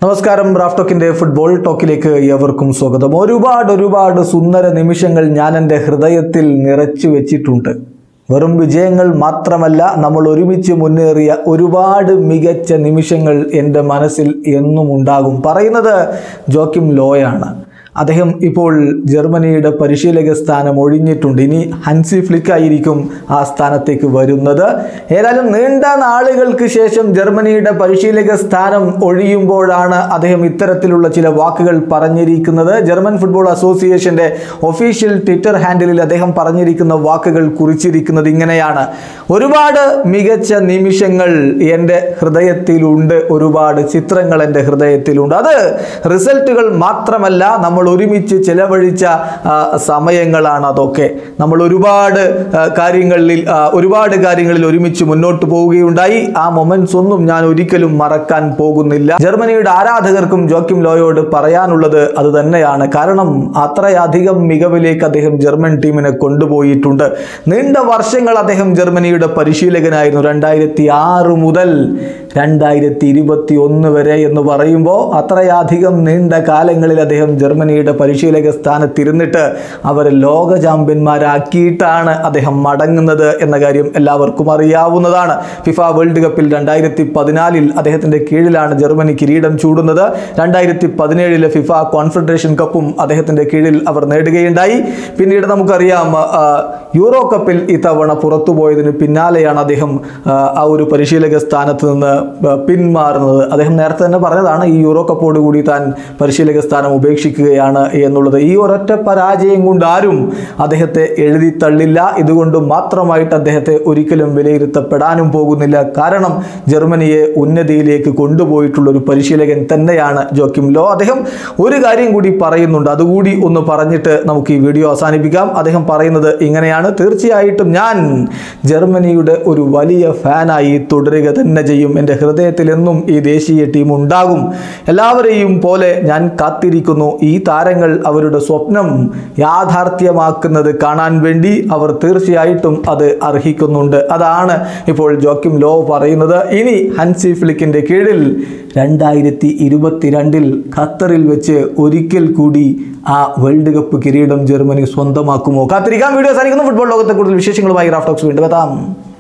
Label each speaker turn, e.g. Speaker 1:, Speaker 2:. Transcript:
Speaker 1: നമസ്കാരം Raf ടോക്കിന്റെ football ടോക്കിലേക്ക് ഏവർക്കും സ്വാഗതം ഒരുപാട് ഒരുപാട് സുന്ദര നിമിഷങ്ങൾ ഞാൻ എൻ്റെ ഹൃദയത്തിൽ നിറച്ചു വെച്ചിട്ടുണ്ട് വെറും വിജയങ്ങൾ മാത്രമല്ല നമ്മൾ ഒരുമിച്ച് മുന്നേറിയ ഒരുപാട് മികച്ച നിമിഷങ്ങൾ എൻ്റെ മനസ്സിൽ എന്നും ഉണ്ടാകും പറയുന്നത് ജോക്കിം ലോയാണ് അദ്ദേഹം ഇപ്പോൾ ജർമ്മനിയുടെ പരിശീലക സ്ഥാനം ഒഴിഞ്ഞിട്ടുണ്ട് ഇനി ഹൻസി ഫ്ലിക്ക് ആയിരിക്കും ആ സ്ഥാനത്തേക്ക് വരുന്നത് ഏതായാലും നീണ്ട നാളുകൾക്ക് ശേഷം ജർമ്മനിയുടെ പരിശീലക സ്ഥാനം ഒഴിയുമ്പോഴാണ് അദ്ദേഹം ഇത്തരത്തിലുള്ള ചില വാക്കുകൾ പറഞ്ഞിരിക്കുന്നത് ജർമ്മൻ ഫുട്ബോൾ അസോസിയേഷന്റെ ഒഫീഷ്യൽ ട്വിറ്റർ ഹാൻഡിലിൽ അദ്ദേഹം പറഞ്ഞിരിക്കുന്ന വാക്കുകൾ കുറിച്ചിരിക്കുന്നത് ഇങ്ങനെയാണ് ഒരുപാട് മികച്ച നിമിഷങ്ങൾ എൻ്റെ ഹൃദയത്തിലുണ്ട് ഒരുപാട് ചിത്രങ്ങൾ എൻ്റെ ഹൃദയത്തിലുണ്ട് അത് റിസൾട്ടുകൾ മാത്രമല്ല നമ്മൾ ഒരുമിച്ച് ചെലവഴിച്ച ആ, സമയങ്ങളാണ് അതൊക്കെ നമ്മൾ ഒരുപാട് ആ, കാര്യങ്ങളിൽ ആ, ഒരുപാട് കാര്യങ്ങളിൽ ഒരുമിച്ച് മുന്നോട്ട് പോവുകയുണ്ടായി ആ മൊമെന്റ്സ് ഒന്നും ഞാൻ ഒരിക്കലും മറക്കാൻ പോകുന്നില്ല ജർമ്മനിയുടെ ആരാധകർക്കും ജോക്കിം ലോയോട് പറയാനുള്ളത് അത് തന്നെയാണ് കാരണം അത്രയധികം മികവിലേക്ക് അദ്ദേഹം ജർമ്മൻ ടീമിനെ കൊണ്ടുപോയിട്ടുണ്ട് നീണ്ട വർഷങ്ങൾ അദ്ദേഹം ജർമ്മനിയുടെ പരിശീലകനായിരുന്നു രണ്ടായിരത്തി ആറ് മുതൽ രണ്ടായിരത്തി ഇരുപത്തി ഒന്ന് വരെ എന്ന് പറയുമ്പോൾ അത്രയധികം നീണ്ട കാലങ്ങളിൽ അദ്ദേഹം ജർമ്മനിയുടെ പരിശീലക സ്ഥാനത്തിരുന്നിട്ട് അവരെ ലോക ചാമ്പ്യന്മാരാക്കിയിട്ടാണ് അദ്ദേഹം മടങ്ങുന്നത് എന്ന കാര്യം എല്ലാവർക്കും അറിയാവുന്നതാണ് ഫിഫ വേൾഡ് കപ്പിൽ രണ്ടായിരത്തി പതിനാലിൽ അദ്ദേഹത്തിൻ്റെ കീഴിലാണ് ജർമ്മനി കിരീടം ചൂടുന്നത് രണ്ടായിരത്തി പതിനേഴിലെ ഫിഫ കോൺഫെഡറേഷൻ കപ്പും അദ്ദേഹത്തിൻ്റെ കീഴിൽ അവർ നേടുകയുണ്ടായി പിന്നീട് നമുക്കറിയാം ആ, യൂറോ കപ്പിൽ ഇത്തവണ പുറത്തുപോയതിന് പിന്നാലെയാണ് അദ്ദേഹം ആ, ആ ഒരു പരിശീലക സ്ഥാനത്ത് നിന്ന് ആ, പിന്മാറുന്നത് അദ്ദേഹം നേരത്തെ തന്നെ പറഞ്ഞതാണ് ഈ യൂറോ കപ്പോട് കൂടി താൻ പരിശീലക സ്ഥാനം ഉപേക്ഷിക്കുകയാണ് എന്നുള്ളത് ഈ ഒരൊറ്റ പരാജയം കൊണ്ട് ആരും അദ്ദേഹത്തെ എഴുതി തള്ളില്ല ഇതുകൊണ്ട് മാത്രമായിട്ട് അദ്ദേഹത്തെ ഒരിക്കലും വിലയിരുത്തപ്പെടാനും പോകുന്നില്ല കാരണം ജർമ്മനിയെ ഉന്നതിയിലേക്ക് കൊണ്ടുപോയിട്ടുള്ള ഒരു പരിശീലകൻ തന്നെയാണ് ജോക്കിം ലോ അദ്ദേഹം ഒരു കാര്യം കൂടി പറയുന്നുണ്ട് അതുകൂടി ഒന്ന് പറഞ്ഞിട്ട് നമുക്ക് ഈ വീഡിയോ അവസാനിപ്പിക്കാം അദ്ദേഹം പറയുന്നത് ഇങ്ങനെയാണ് തീർച്ചയായിട്ടും ഞാൻ ജർമ്മനിയുടെ ഒരു വലിയ ഫാനായി തുടരുക തന്നെ ചെയ്യും എൻ്റെ ഹൃദയത്തിൽ എന്നും ഈ ദേശീയ ടീം ഉണ്ടാകും എല്ലാവരെയും പോലെ ഞാൻ കാത്തിരിക്കുന്നു ഈ താരങ്ങൾ അവരുടെ സ്വപ്നം യാഥാർത്ഥ്യമാക്കുന്നത് കാണാൻ വേണ്ടി അവർ തീർച്ചയായിട്ടും അത് അർഹിക്കുന്നുണ്ട് അതാണ് ഇപ്പോൾ ജോക്കിം ലോ പറയുന്നത് ഇനി ഹൻസി ഫ്ലിക്കിൻ്റെ കീഴിൽ രണ്ടായിരത്തി ഇരുപത്തിരണ്ടിൽ ഖത്തറിൽ വെച്ച് ഒരിക്കൽ കൂടി ആ വേൾഡ് കപ്പ് കിരീടം ജർമ്മനി സ്വന്തമാക്കുമോ കാത്തിരിക്കാം വീഡിയോ സാധിക്കുന്നു ഫുട്ബോൾ ലോകത്തെ കൂടുതൽ വിശേഷങ്ങളുമായി റാഫ്റ്റോക്സ് വീണ്ടും എത്താം